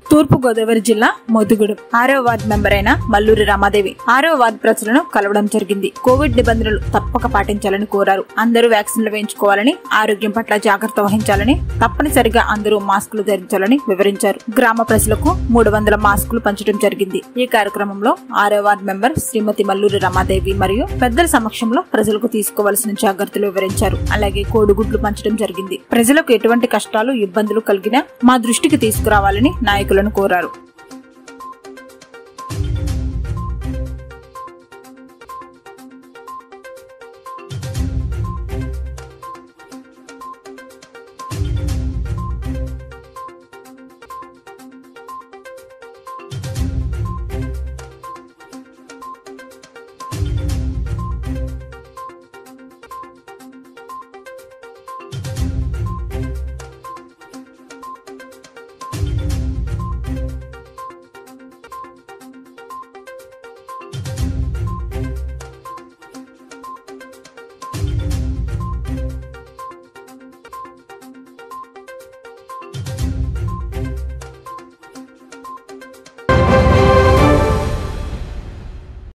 తూర్పు గోదావరి జిల్లా మోతుగూడెం ఆరో వార్డు మెంబర్ అయిన మల్లూరి రామాదేవి ఆరో వార్డు ప్రజలను కలవడం జరిగింది కోవిడ్ నిబంధనలు తప్పక పాటించాలని కోరారు అందరూ వ్యాక్సిన్లు వేయించుకోవాలని ఆరోగ్యం పట్ల జాగ్రత్త వహించాలని తప్పనిసరిగా అందరూ మాస్కులు ధరించాలని వివరించారు గ్రామ ప్రజలకు మూడు వందల మాస్కులు పంచడం జరిగింది ఈ కార్యక్రమంలో ఆరో వార్డు మెంబర్ శ్రీమతి మల్లూరి రమాదేవి మరియు పెద్దల సమక్షంలో ప్రజలకు తీసుకోవాల్సిన జాగ్రత్తలు వివరించారు అలాగే కోడిగుడ్లు పంచడం జరిగింది ప్రజలకు ఎటువంటి కష్టాలు ఇబ్బందులు కలిగినా మా దృష్టికి తీసుకురావాలని నాయకులను కోరారు